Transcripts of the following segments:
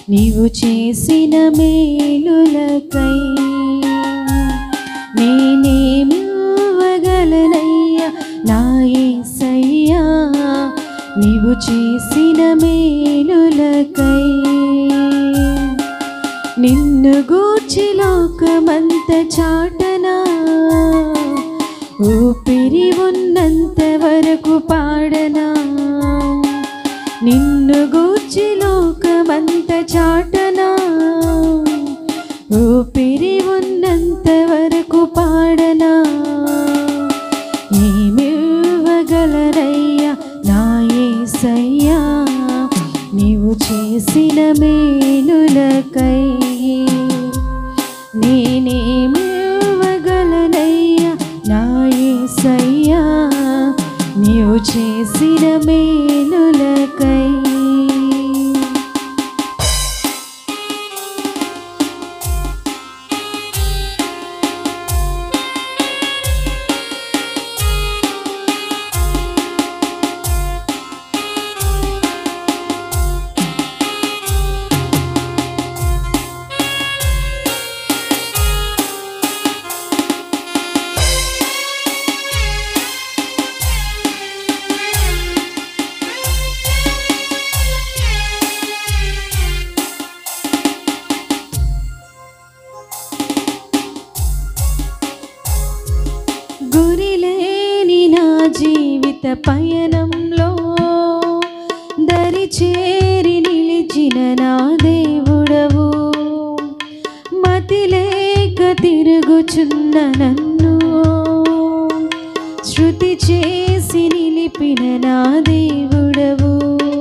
నీవు చేసిన మేలులకై నేనేమివ్వగలనయ్యా నా యేసయ్యా నీవు చేసిన మేలులకై నిన్ను గూర్చి లోకమంత చాటనా ఊపిరి ఉన్నంత వరకు పాడనా నిన్ను గూర్చి లోకమంత చాటనా ఊపిరి ఉన్నంత వరకు పాడనా ఏమివ్వగలరయ్యా నా యేసయ్యా నీవు చేసిన మేలులకై నేనేమివ్వగలనయ్యా నా యేసయ్యా నీవు చేసిన మేలులకై గురిలేని నా జీవిత పయనంలో దరి చేరి నిలిచిన నా దేవుడవు మతిలేక తిరుగుచున్న నన్ను శృతి చేసి నిలిపిన నా దేవుడవు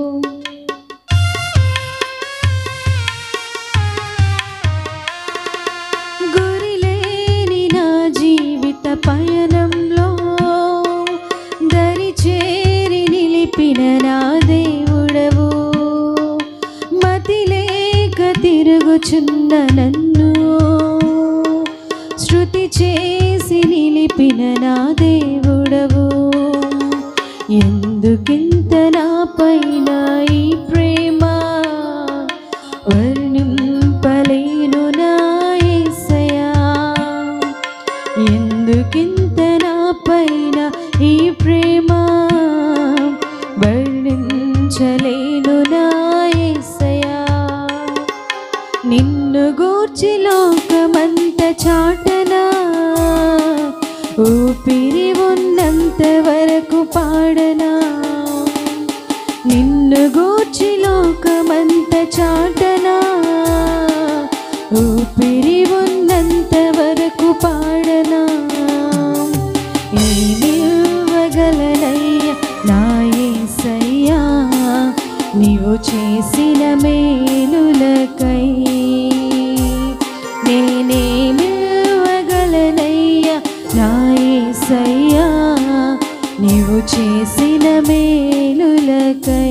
గురిలేని నా జీవిత పయనంలో దరి చేరి నిలిపిన నా దేవుడవు మతిలేక తిరుగుచున్న నన్ను శృతి చేసి నిలిపిన నా దేవుడవు ఎందుకింత నా పైన ఈ ప్రేమ వర్ణింపలేను నా యేసయ్యా ఎందుకింత నా పైన ఈ ప్రేమ వర్ణించలేను నా యేసయ్యా నిన్ను గూర్చి లోకమంత చాటనా ఊపిరి ఉన్నంత వరకు పాడనా నిన్ను గూర్చి లోకమంత చాటనా ఊపిరి ఉన్నంత వరకు పాడనా ఏమివ్వగలనయ్యా నా యేసయ్యా నీవు చేసిన మేలులకై నేనేమివ్వగలనయ్యా నా యేసయ్యా నీవు చేసిన మేలులకై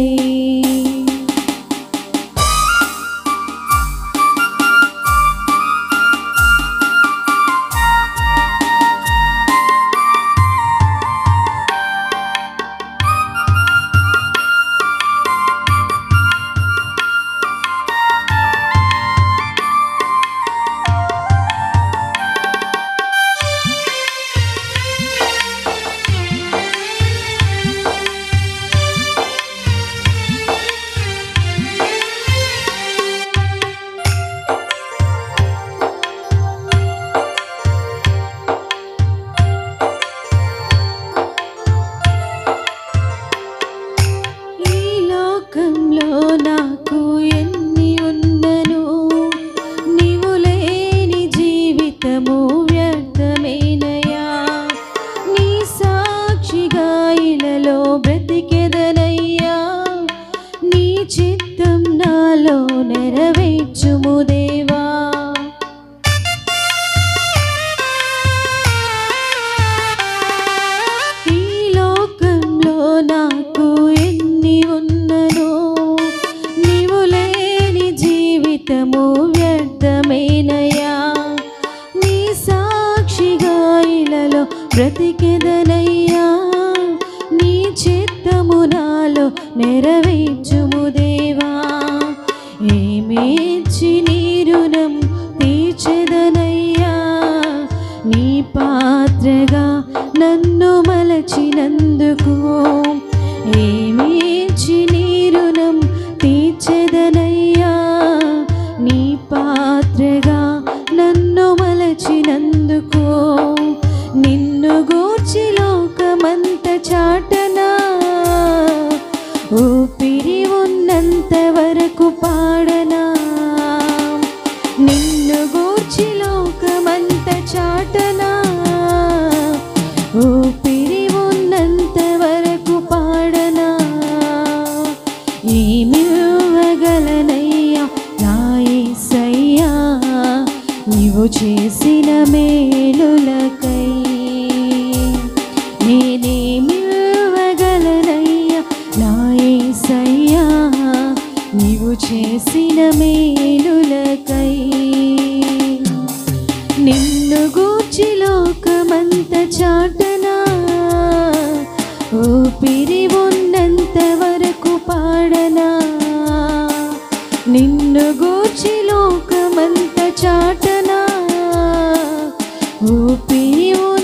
ఈ లోకంలో నాకు ఎన్ని ఉన్నను నీవు లేని జీవితము వ్యర్థమేనయా నీ సాక్షిగా ఇలలో బ్రతికెదనయ్యా నీ చిత్తం నాలో నెరవేర్చుము దేవా ఈ లోకంలో నాకు ఎన్ని ఉన్నను నీవు లేని జీవితము వ్యర్థమేనయా నీ సాక్షిగా ఇలలో బ్రతికెదనయ్యా నీ చిత్తము నాలో నెరవేర్చుము దేవా ఏమీ పాత్రగా నన్ను మలచినందుకు ఏమేచి నీ రుణం తీర్చెదనయ్యా నీ పాత్రగా నన్ను మలచినందుకు నిన్ను గూర్చి లోకమంత చాటనా ఊపిరి ఉన్నంత వరకు పాడనా నిన్ను గూర్చి లోకమంత చాటనా ఊపిరి ఉన్నంత వరకు పాడనా ఏమివ్వగలనయ్యా నా యేసయ్యా నీవు చేసిన మేలులకై నేనేమివ్వగలనయ్యా నా యేసయ్యా నీవు చేసిన మేలులకై నిన్ను గూర్చి లోకమంత చాటనా ఊపిరి ఉన్నంత వరకు పాడనా నిన్ను గూర్చి లోకమంత చాటనా ఊపిరి